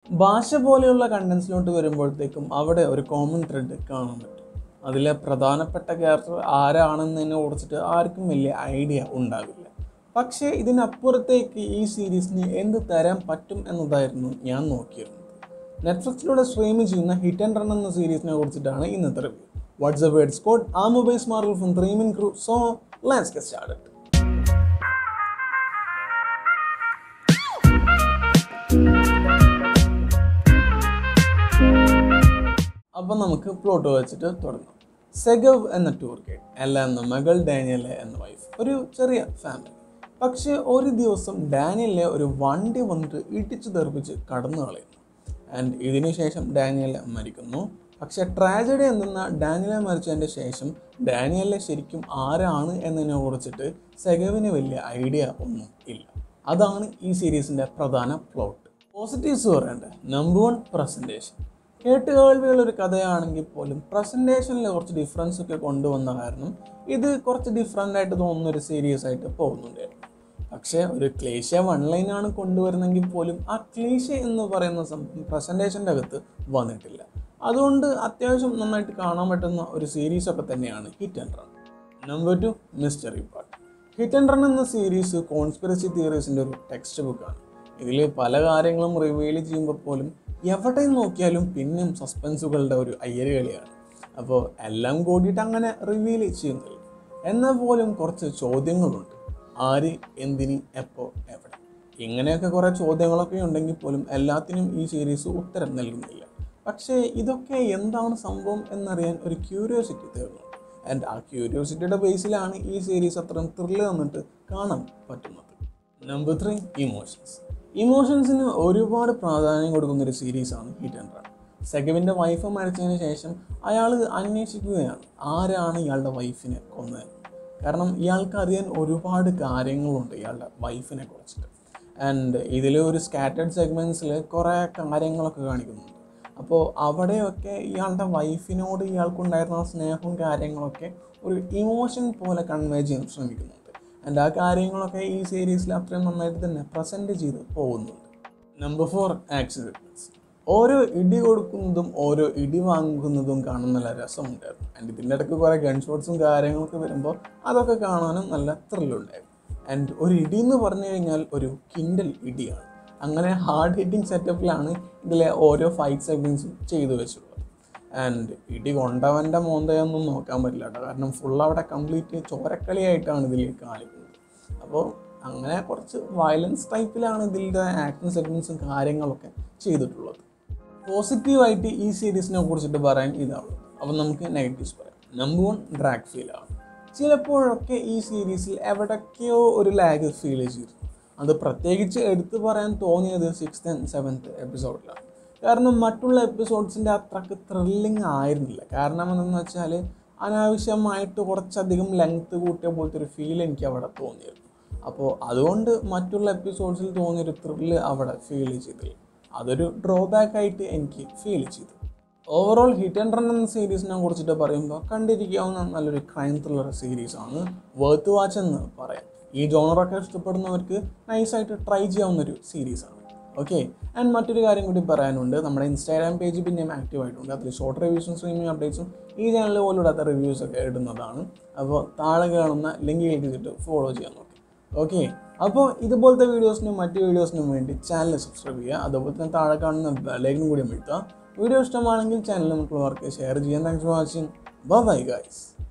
ഭാഷ പോലെയുള്ള കണ്ടൻസിലോട്ട് വരുമ്പോഴത്തേക്കും അവിടെ ഒരു കോമൺ ത്രെഡ് കാണാൻ പറ്റും അതിലെ പ്രധാനപ്പെട്ട ക്യാരക്ടർ ആരാണെന്നതിനെ കുറിച്ചിട്ട് ആർക്കും വലിയ ഐഡിയ ഉണ്ടാവില്ല പക്ഷേ ഇതിനപ്പുറത്തേക്ക് ഈ സീരീസിന് എന്ത് തരാൻ പറ്റും എന്നതായിരുന്നു ഞാൻ നോക്കിയിരുന്നത് നെറ്റ്ഫ്ലിക്സിലൂടെ സ്ട്രീം ചെയ്യുന്ന ഹിറ്റ് ആൻഡ് റൺ എന്ന സീരീസിനെ കുറിച്ചിട്ടാണ് ഇന്നത്തെ review what's a word squad ആ mobiles Marvel from three min crew so let's get started അപ്പം നമുക്ക് പ്ലോട്ട് വെച്ചിട്ട് തുടങ്ങാം സെഗവ് എന്ന ടൂർ ഗൈഡ് എല്ല എന്ന മകൾ ഡാനിയലെ എന്ന വൈഫ് ഒരു ചെറിയ ഫാമിലി പക്ഷേ ഒരു ദിവസം ഡാനിയലെ ഒരു വണ്ടി വന്നിട്ട് ഇടിച്ചു തെറിപ്പിച്ച് കടന്നു കളയുന്നു ആൻഡ് ഇതിനു ശേഷം ഡാനിയലെ മരിക്കുന്നു പക്ഷേ ട്രാജഡി എന്തെന്ന ഡാനിയലെ മരിച്ചതിൻ്റെ ശേഷം ഡാനിയലെ ശരിക്കും ആരാണ് എന്നതിനെ കുറിച്ചിട്ട് സെഗവിന് വലിയ ഐഡിയ ഒന്നും ഇല്ല അതാണ് ഈ സീരീസിൻ്റെ പ്രധാന പ്ലോട്ട് പോസിറ്റീവ്സ് പറയണ്ടേ നമ്പർ വൺ പ്രസൻറ്റേഷൻ കേട്ടുകേൾവിയുള്ള ഒരു കഥയാണെങ്കിൽ പോലും പ്രസൻറ്റേഷനിൽ കുറച്ച് ഡിഫറൻസ് ഒക്കെ കൊണ്ടുവന്ന കാരണം ഇത് കുറച്ച് ഡിഫറെൻ്റ് ആയിട്ട് തോന്നുന്ന ഒരു സീരീസ് ആയിട്ട് പോകുന്നുണ്ടായിരുന്നു പക്ഷേ ഒരു ക്ലേശ വൺ ലൈനാണ് കൊണ്ടുവരുന്നെങ്കിൽ പോലും ആ ക്ലേശ എന്ന് പറയുന്ന സംഭവം പ്രസൻറ്റേഷൻ്റെ അകത്ത് വന്നിട്ടില്ല അതുകൊണ്ട് അത്യാവശ്യം നന്നായിട്ട് കാണാൻ പറ്റുന്ന ഒരു സീരീസ് ഒക്കെ തന്നെയാണ് hit and run number two mystery part hit and run എന്ന സീരീസ് കോൺസ്പിറസി തിയറീസിൻ്റെ ഒരു ടെക്സ്റ്റ് ബുക്കാണ് ഇതിൽ പല കാര്യങ്ങളും റിവീൽ ചെയ്യുമ്പോൾ പോലും എവിടെ നോക്കിയാലും പിന്നെയും സസ്പെൻസുകളുടെ ഒരു അയ്യരുകളിയാണ് അപ്പോൾ എല്ലാം കൂടിയിട്ട് അങ്ങനെ റിവീൽ ചെയ്യുന്നില്ല എന്നാൽ പോലും കുറച്ച് ചോദ്യങ്ങളുണ്ട് ആര് എന്തിന് എപ്പോൾ എവിടെ ഇങ്ങനെയൊക്കെ കുറേ ചോദ്യങ്ങളൊക്കെ ഉണ്ടെങ്കിൽ പോലും എല്ലാത്തിനും ഈ സീരീസ് ഉത്തരം നൽകുന്നില്ല പക്ഷേ ഇതൊക്കെ എന്താണ് സംഭവം എന്നറിയാൻ ഒരു ക്യൂരിയോസിറ്റി തീർന്നു ആൻഡ് ആ ക്യൂരിയോസിറ്റിയുടെ ബേസിലാണ് ഈ സീരീസ് അത്രയും ത്രില്ല് തന്നിട്ട് കാണാൻ പറ്റുന്നത് നമ്പർ ത്രീ ഇമോഷൻസ് ഇമോഷൻസിന് ഒരുപാട് പ്രാധാന്യം കൊടുക്കുന്ന ഒരു സീരീസാണ് ഹിറ്റ് ആൻഡ് റൺ സെഗവിൻ്റെ വൈഫ് മരിച്ചതിന് ശേഷം അയാൾ അന്വേഷിക്കുകയാണ് ആരാണ് ഇയാളുടെ വൈഫിനെ കൊന്നത് കാരണം ഇയാൾക്ക് അറിയാൻ ഒരുപാട് കാര്യങ്ങളുണ്ട് ഇയാളുടെ വൈഫിനെ കുറിച്ചിട്ട് ആൻഡ് ഇതിൽ ഒരു സ്കാറ്റേഡ് സെഗ്മെൻറ്റ്സിൽ കുറേ കാര്യങ്ങളൊക്കെ കാണിക്കുന്നുണ്ട് അപ്പോൾ അവിടെയൊക്കെ ഇയാളുടെ വൈഫിനോട് ഇയാൾക്കുണ്ടായിരുന്ന ആ സ്നേഹവും കാര്യങ്ങളൊക്കെ ഒരു ഇമോഷൻ പോലെ കൺവേ ചെയ്യാൻ ശ്രമിക്കുന്നുണ്ട് ആൻഡ് ആ കാര്യങ്ങളൊക്കെ ഈ സീരീസിൽ അത്രയും നന്നായിട്ട് തന്നെ പ്രസൻറ്റ് ചെയ്ത് പോകുന്നുണ്ട് നമ്പർ ഫോർ ആക്സിഡൻസ് ഓരോ ഇടി കൊടുക്കുന്നതും ഓരോ ഇടി വാങ്ങുന്നതും കാണാൻ നല്ല രസമുണ്ടായിരുന്നു ആൻഡ് ഇതിൻ്റെ ഇടയ്ക്ക് കുറേ ഗൺ ഷോട്ട്സും കാര്യങ്ങളൊക്കെ വരുമ്പോൾ അതൊക്കെ കാണാനും നല്ല ത്രില്ലുണ്ടായിരുന്നു ആൻഡ് ഒരു ഇടി എന്ന് പറഞ്ഞു കഴിഞ്ഞാൽ ഒരു കിൻഡൽ ഇടിയാണ് അങ്ങനെ ഹാർഡ് ഹിറ്റിംഗ് സെറ്റപ്പിലാണ് ഇതിലെ ഓരോ ഫൈറ്റ് സെഗ്മെൻസും ചെയ്തു വെച്ചിട്ടുള്ളത് ആൻഡ് ഇടി കൊണ്ടവൻ്റെ മോന്തയൊന്നും നോക്കാൻ പറ്റില്ല കേട്ടോ കാരണം ഫുൾ അവിടെ കംപ്ലീറ്റ് ചോരക്കളിയായിട്ടാണ് ഇതിൽ കാണിക്കുന്നത് അപ്പോൾ അങ്ങനെ കുറച്ച് വയലൻസ് ടൈപ്പിലാണ് ഇതിൻ്റെ ആക്ഷൻ സെഗ്മെൻസും കാര്യങ്ങളൊക്കെ ചെയ്തിട്ടുള്ളത് പോസിറ്റീവായിട്ട് ഈ സീരീസിനെ കുറിച്ചിട്ട് പറയാൻ ഇതാണ് അപ്പോൾ നമുക്ക് നെഗറ്റീവ്സ് പറയാം നമ്പർ വൺ ഡ്രാഗ് ഫീലാണ് ചിലപ്പോഴൊക്കെ ഈ സീരീസിൽ എവിടൊക്കെയോ ഒരു ലാഗ് ഫീൽ ചെയ്തിരുന്നു അത് പ്രത്യേകിച്ച് എടുത്തു പറയാൻ തോന്നിയത് സിക്സ്ത് ആൻഡ് സെവൻത്ത് എപ്പിസോഡിലാണ് കാരണം മറ്റുള്ള എപ്പിസോഡ്സിൻ്റെ അത്രക്ക് ത്രില്ലിങ് ആയിരുന്നില്ല കാരണം എന്തെന്ന് വെച്ചാൽ അനാവശ്യമായിട്ട് കുറച്ചധികം ലെങ്ത്ത് കൂട്ടിയ പോലത്തെ ഒരു ഫീൽ എനിക്ക് അവിടെ തോന്നിയിരുന്നു അപ്പോൾ അതുകൊണ്ട് മറ്റുള്ള എപ്പിസോഡ്സിൽ തോന്നിയൊരു ത്രില്ല് അവിടെ ഫീൽ ചെയ്തില്ല അതൊരു ഡ്രോബാക്ക് ആയിട്ട് എനിക്ക് ഫീൽ ചെയ്തു ഓവറോൾ ഹിറ്റ് ആൻഡ് റൺ എന്ന സീരീസിനെ കുറിച്ചിട്ട് പറയുമ്പോൾ കണ്ടിരിക്കാവുന്ന നല്ലൊരു ക്രൈം ത്രില്ലർ സീരീസാണ് വേർത്ത് വാച്ച് എന്ന് പറയാം ഈ ജോണറൊക്കെ ഇഷ്ടപ്പെടുന്നവർക്ക് നൈസായിട്ട് ട്രൈ ചെയ്യാവുന്ന ഒരു സീരീസാണ് ഓക്കെ ആൻഡ് മറ്റൊരു കാര്യം കൂടി പറയാനുണ്ട് നമ്മുടെ ഇൻസ്റ്റാഗ്രാം പേജ് പിന്നെയും ആക്റ്റീവ് ആയിട്ടുണ്ട് അതിൽ ഷോർട്ട് റിവ്യൂസും സ്ട്രീമിംഗ് അപ്ഡേറ്റ്സും ഈ ചാനൽ പോലും ഇടാത്ത റിവ്യൂസ് ഒക്കെ ഇടുന്നതാണ് അപ്പോൾ താഴെ കാണുന്ന ലിങ്ക് ക്ലിക്ക് ചെയ്തിട്ട് ഫോളോ ചെയ്യാൻ നോക്കി ഓക്കെ അപ്പോൾ ഇതുപോലത്തെ വീഡിയോസിനും മറ്റ് വീഡിയോസിനും വേണ്ടി ചാനൽ സബ്സ്ക്രൈബ് ചെയ്യുക അതുപോലെ തന്നെ താഴെ കാണുന്ന ബെലൈക്കനും കൂടി അമഴ്ത്തുക വീഡിയോ ഇഷ്ടമാണെങ്കിൽ ചാനൽ മറ്റുള്ളവർക്ക് ഷെയർ ചെയ്യാൻ thanks for watching bye guys